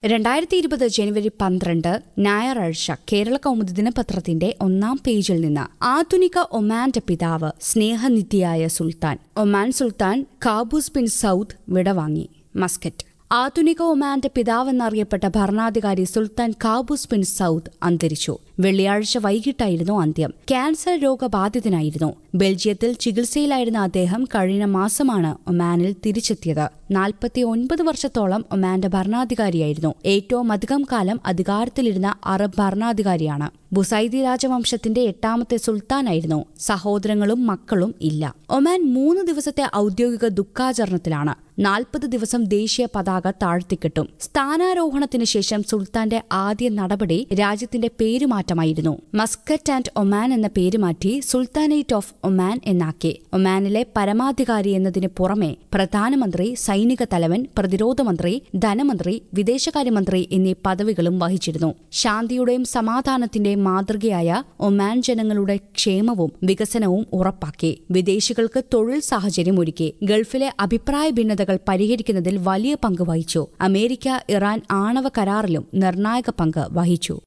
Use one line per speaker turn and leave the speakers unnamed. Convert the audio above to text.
രണ്ടായിരത്തി ഇരുപത് ജനുവരി പന്ത്രണ്ട് ഞായറാഴ്ച കേരള കൗമുദി ദിനപത്രത്തിന്റെ ഒന്നാം പേജിൽ നിന്ന് ആധുനിക ഒമാന്റെ പിതാവ് സ്നേഹനിധിയായ സുൽത്താൻ ഒമാൻ സുൽത്താൻ കാബൂസ് ബിൻ സൌദ് വിടവാങ്ങി മസ്കറ്റ് ആധുനിക ഒമാന്റെ പിതാവെന്നറിയപ്പെട്ട ഭരണാധികാരി സുൽത്താൻ കാബൂസ് ബിൻ സൌദ് അന്തരിച്ചു വെള്ളിയാഴ്ച വൈകിട്ടായിരുന്നു അന്ത്യം ക്യാൻസർ രോഗബാധിതനായിരുന്നു ബെൽജിയത്തിൽ ചികിത്സയിലായിരുന്ന അദ്ദേഹം കഴിഞ്ഞ മാസമാണ് ഒമാനിൽ തിരിച്ചെത്തിയത് നാൽപ്പത്തി ഒൻപത് വർഷത്തോളം ഒമാന്റെ ഭരണാധികാരിയായിരുന്നു ഏറ്റവും അധികം കാലം അധികാരത്തിലിരുന്ന അറബ് ഭരണാധികാരിയാണ് ബുസൈദി രാജവംശത്തിന്റെ എട്ടാമത്തെ സുൽത്താനായിരുന്നു സഹോദരങ്ങളും മക്കളും ഇല്ല ഒമാൻ മൂന്ന് ദിവസത്തെ ഔദ്യോഗിക ദുഃഖാചരണത്തിലാണ് നാൽപ്പത് ദിവസം ദേശീയ പതാക താഴ്ത്തിക്കെട്ടും സ്ഥാനാരോഹണത്തിന് ശേഷം സുൽത്താന്റെ ആദ്യ നടപടി രാജ്യത്തിന്റെ പേരുമാറ്റമായിരുന്നു മസ്കറ്റ് ആൻഡ് ഒമാൻ എന്ന പേര് മാറ്റി സുൽത്താനേറ്റ് ഓഫ് ഒമാൻ എന്നാക്കി ഒമാനിലെ പരമാധികാരി എന്നതിന് പുറമെ പ്രധാനമന്ത്രി സൈനിക തലവൻ പ്രതിരോധ മന്ത്രി ധനമന്ത്രി വിദേശകാര്യമന്ത്രി എന്നീ പദവികളും വഹിച്ചിരുന്നു ശാന്തിയുടെയും സമാധാനത്തിന്റെയും മാതൃകയായ ഒമാൻ ജനങ്ങളുടെ ക്ഷേമവും വികസനവും ഉറപ്പാക്കി വിദേശികൾക്ക് തൊഴിൽ സാഹചര്യം ഒരുക്കി ഗൾഫിലെ അഭിപ്രായ ഭിന്നതകൾ പരിഹരിക്കുന്നതിൽ വലിയ പങ്ക് വഹിച്ചു അമേരിക്ക ഇറാൻ ആണവ കരാറിലും നിർണായക പങ്ക് വഹിച്ചു